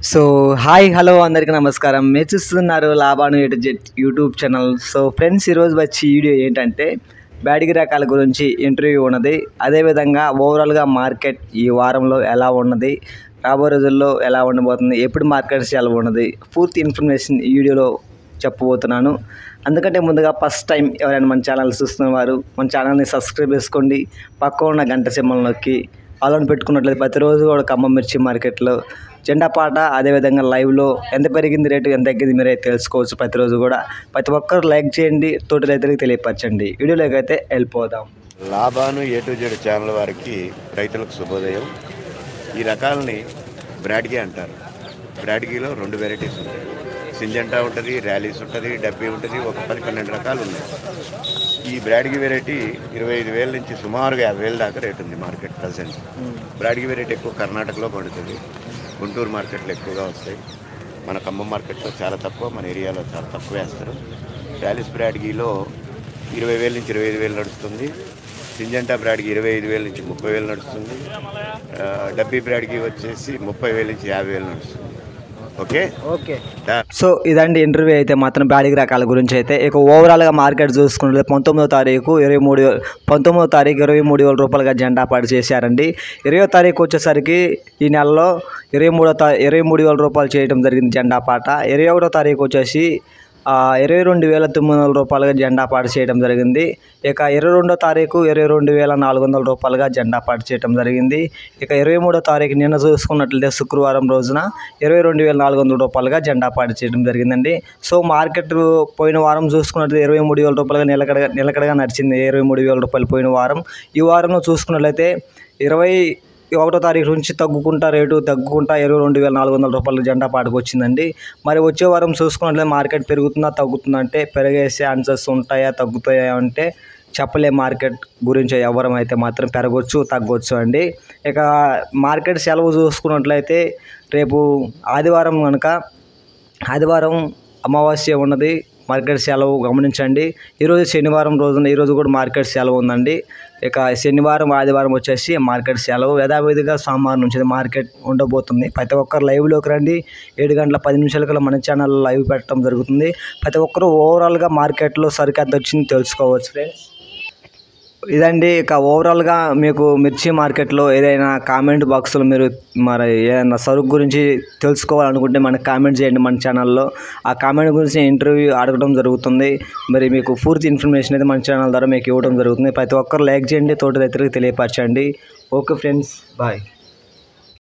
so hi hello అందరికీ నమస్కారం మీరు చూస్తున్నారు లాభాను A to Z YouTube channel so friends ఈరోజు వచ్చి వీడియో ఏంటంటే బ్యాడిగి రకాల గురించి ఇంటర్వ్యూ ఉన్నది అదేవిధంగా ఓవరాల్గా మార్కెట్ ఈ వారంలో ఎలా ఉన్నది రాబోయే రోజుల్లో ఎలా ఉండబోతుంది ఎప్పుడు మార్కెట్స్ ఎలా ఉన్నది పూర్తి ఇన్ఫర్మేషన్ ఈ వీడియోలో చెప్పబోతున్నాను అందుకంటే ముందుగా ఫస్ట్ టైం ఎవరైనా మన ఛానల్ చూస్తున్న వారు మన ఛానల్ని సబ్స్క్రైబ్ చేసుకోండి పక్క ఉన్న గంట సింబల్ నొక్కి ఆలోని పెట్టుకున్నట్లయితే ప్రతిరోజు కూడా ఖమ్మం మిర్చి మార్కెట్లో జెండా పాట అదేవిధంగా లైవ్లో ఎంత పెరిగింది రేటు ఎంత తగ్గింది మీరే తెలుసుకోవచ్చు ప్రతిరోజు కూడా ప్రతి ఒక్కరు లైక్ చేయండి తోటి రైతులకు తెలియపరచండి వీడియోలోకి అయితే వెళ్ళిపోదాం లాభాను ఏ టు జెడ్ ఛానల్ వారికి రైతులకు శుభోదయం ఈ రకాలని బ్రాడ్గీ అంటారు బ్రాడ్గీలో రెండు వెరైటీస్ ఉంటాయి సింజంటా ఉంటుంది ర్యాలీస్ ఉంటుంది డబ్బీ ఉంటుంది ఒక పది పన్నెండు రకాలు ఉన్నాయి ఈ బ్రాడ్గీ వెరైటీ ఇరవై ఐదు వేల నుంచి సుమారుగా యాభై వేల దాకా రేట్ ఉంది మార్కెట్ ప్రజెంట్ బ్రాడ్గీ వెరైటీ ఎక్కువ కర్ణాటకలో పడుతుంది గుంటూరు మార్కెట్లో ఎక్కువగా వస్తాయి మన ఖమ్మం మార్కెట్లో చాలా తక్కువ మన ఏరియాలో చాలా తక్కువ వేస్తారు ర్యాలీస్ బ్రాడ్గీలో ఇరవై వేల నుంచి ఇరవై ఐదు వేలు నడుస్తుంది సింజంటా బ్రాడ్కి ఇరవై ఐదు వేల నుంచి ముప్పై వేలు నడుస్తుంది ఆ, డబ్బీ బ్రాడ్కి వచ్చేసి ముప్పై వేల నుంచి యాభై వేలు నడుస్తుంది ఓకే ఓకే డా- సో ఇదండి ఇంటర్వ్యూ అయితే మాత్రం బ్యాడిగి రకాల గురించి అయితే ఇక ఓవరాల్గా మార్కెట్ చూసుకుంటే పంతొమ్మిదో తారీఖు ఇరవై మూడు వే- పంతొమ్మిదో తారీఖు ఇరవై మూడు వేల రూపాయలుగా జెండా పాటు చేశారండి ఇరవై తారీఖు వచ్చేసరికి ఈ నెలలో ఇరవై మూడో తా ఇరవై మూడు వేల రూపాయలు చేయడం జరిగింది జెండా పాట ఇరవై ఒకటో తారీఖు వచ్చేసి ఆ, ఇరవై రెండు వేల తొమ్మిది వందల రూపాయలుగా జెండా పాటు చేయడం జరిగింది ఇక ఇరవై రెండో తారీఖు ఇరవై రెండు వేల నాలుగు వందల రూపాయలుగా జెండా పాటు చేయడం జరిగింది ఇక ఇరవై మూడో తారీఖు నిన్న చూసుకున్నట్లయితే శుక్రవారం రోజున ఇరవై రెండు వేల నాలుగు వందల రూపాయలుగా జెండా పాటు చేయడం జరిగిందండి సో మార్కెట్ పోయిన వారం చూసుకున్నట్లయితే ఇరవై మూడు వేల రూపాయలుగా నిలకడగా నిలకడగా నడిచింది ఇరవై మూడు వేల రూపాయలు పోయిన వారం ఈ వారంలో చూసుకున్నట్లయితే ఇరవై ఒకటో తారీఖు నుంచి తగ్గుకుంటా రేటు తగ్గుకుంటా ఇరవై రెండు వేల నాలుగు వందల రూపాయలు జెండా పాటుకు వచ్చిందండి మరి వచ్చే వారం చూసుకున్నట్లయితే మార్కెట్ పెరుగుతుందా తగ్గుతుందా అంటే పెరిగే ఛాన్సెస్ ఉంటాయా తగ్గుతాయా అంటే చెప్పలే మార్కెట్ గురించి ఎవరం అయితే మాత్రం పెరగవచ్చు తగ్గొచ్చు అండి ఇక మార్కెట్ సెలవు చూసుకున్నట్లయితే రేపు ఆదివారం కనుక ఆదివారం అమావాస్య ఉన్నది మార్కెట్ సెలవు గమనించండి ఈరోజు శనివారం రోజున ఈరోజు కూడా మార్కెట్ సెలవు ఉందండి ఇక శనివారం ఆదివారం వచ్చేసి మార్కెట్ సెలవు యథావిధిగా సోమవారం నుంచి మార్కెట్ ఉండబోతుంది ప్రతి ఒక్కరు లైవ్లోకి రండి ఏడు గంటల పది నిమిషాలకల్లా మన ఛానల్లో లైవ్ పెట్టడం జరుగుతుంది ప్రతి ఒక్కరు ఓవరాల్గా మార్కెట్లో సరికి ఎంత వచ్చింది తెలుసుకోవచ్చు ఫ్రెండ్స్ ఇదండి ఇక ఓవరాల్గా మీకు మిర్చి మార్కెట్లో ఏదైనా కామెంట్ బాక్స్లో మీరు మరి ఏదైనా సరుకు గురించి తెలుసుకోవాలనుకుంటే మనకు కామెంట్ చేయండి మన ఛానల్లో ఆ కామెంట్ గురించి ఇంటర్వ్యూ అడగడం జరుగుతుంది మరి మీకు పూర్తి ఇన్ఫర్మేషన్ అయితే మన ఛానల్ ద్వారా మీకు ఇవ్వడం జరుగుతుంది ప్రతి ఒక్కరు లైక్ చేయండి తోటి రైతులకు తెలియపరచండి ఓకే ఫ్రెండ్స్ బాయ్